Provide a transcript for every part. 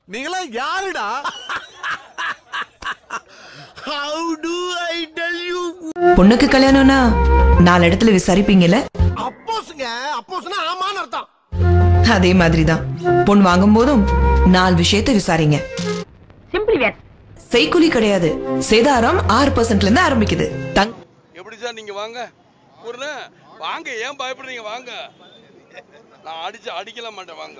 நீங்களா யாருடா how to I tell you பொண்ணுக்கு கல்யாணம்னா நாலு இடத்துல விசாரிப்பீங்கல்ல அப்போஸ்ங்க அப்போஸ்னா ஆமான்னு அர்த்தம் அதே மாதிரிதான் பொண்ணு வாங்கும் போதும் நாலு விஷயத்த விசாரிங்க செய்குலி கிடையாது சேதாரம் ஆறு பர்சன்ட்ல இருந்து ஆரம்பிக்குது தங் எப்படி சார் நீங்க வாங்க ஒரு வாங்க ஏன் பயப்படுறீங்க வாங்க நான் அடிச்சு அடிக்கல மாட்டேன் வாங்க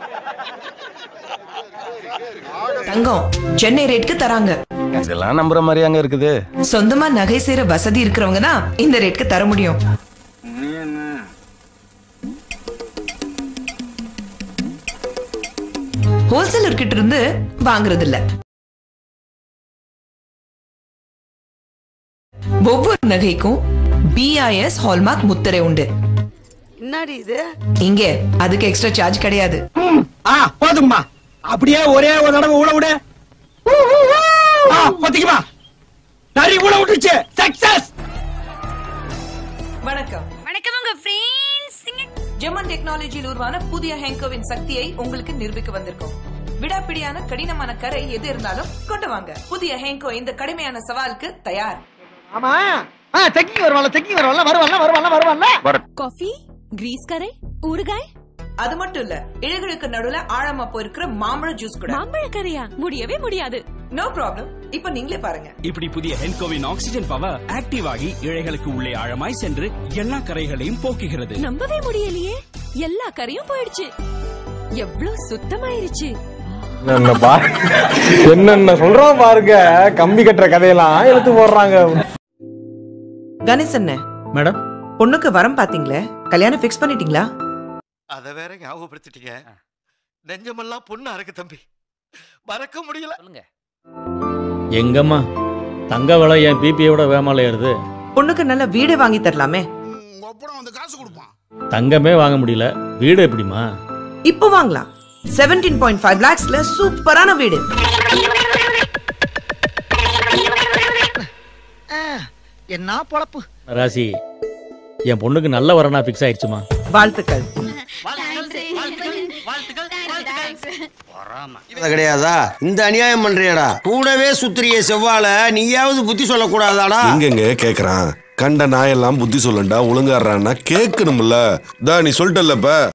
தங்கம் சென்னை ரேட்க்கு தராங்க இதெல்லாம் நம்புற மாதிரி அங்க இருக்குது சொந்தமா நகை சேர வசதி இருக்கிறவங்க தான் இந்த ரேட்க்கு தர முடியும் ஹோல்சேலர் கிட்ட இருந்து வாங்குறது இல்ல ஒவ்வொரு நகைக்கும் பிஐஎஸ் ஹால்மார்க் முத்திரை உண்டு என்னடி இது இங்க அதுக்கு எக்ஸ்ட்ரா சார்ஜ் கிடையாது ஆ போதும்மா அப்படியே ஒரே ஒரு தடவை ஊழ விடு ஆ பத்திக்குமா நரி ஊழ விட்டுச்சு சக்சஸ் வணக்கம் வணக்கம் உங்க ஃப்ரெண்ட்ஸ் ஜெர்மன் டெக்னாலஜியில் உருவான புதிய ஹேங்கோவின் சக்தியை உங்களுக்கு நிரூபிக்க வந்திருக்கோம் விடாப்பிடியான கடினமான கரை எது இருந்தாலும் கொண்டு வாங்க புதிய ஹேங்கோ இந்த கடுமையான சவாலுக்கு தயார் ஆமா ஆ செக்கிங் வருவான்ல செக்கிங் வருவான்ல வருவான்ல வருவான்ல வருவான்ல காஃபி கிரீஸ் கரை ஊறுகாய் அது மட்டும் இல்ல இழைகளுக்கு நடுவுல ஆழமா போயிருக்கிற மாம்பழ ஜூஸ் கூட மாம்பழ கரையா முடியவே முடியாது நோ ப்ராப்ளம் இப்ப நீங்களே பாருங்க இப்படி புதிய ஹென்கோவின் ஆக்சிஜன் பவர் ஆக்டிவ் ஆகி இழைகளுக்கு உள்ளே ஆழமாய் சென்று எல்லா கரைகளையும் போக்குகிறது நம்பவே முடியலையே எல்லா கரையும் போயிடுச்சு எவ்வளவு சுத்தமாயிருச்சு என்ன பா என்னென்ன சொல்றோம் பாருங்க கம்பி கட்டுற கதையெல்லாம் எடுத்து போடுறாங்க கணேசன் மேடம் பொண்ணுக்கு வரம் பாத்தீங்களே கல்யாணம் பிக்ஸ் பண்ணிட்டீங்களா அத வேற ஞாபகப்படுத்திட்டீங்க நெஞ்சமெல்லாம் பொண்ணா இருக்கு தம்பி மறக்க முடியல எங்கம்மா தங்க விலை என் பிபியோட வேமால ஏறுது பொண்ணுக்கு நல்ல வீடு வாங்கி தரலாமே அப்புறம் வந்து காசு கொடுப்பான் தங்கமே வாங்க முடியல வீடு எப்படிமா இப்போ வாங்கலாம் செவன்டீன் பாயிண்ட் ஃபைவ் லேக்ஸ்ல சூப்பரான வீடு என்ன பொழப்பு ராசி என் பொண்ணுக்கு நல்ல வரனா ஃபிக்ஸ் ஆயிடுச்சுமா வாழ்த்துக்கள் கிடையாதா இந்த அநியாயம் பண்றியடா கூடவே சுத்திரிய செவ்வால நீயாவது புத்தி சொல்லக்கூடாதாடா எங்கெங்க கேக்குறான் கண்ட நாயெல்லாம் புத்தி சொல்லண்டா ஒழுங்காடுறான்னா கேட்கணும்ல தா நீ சொல்லிட்டல்லப்ப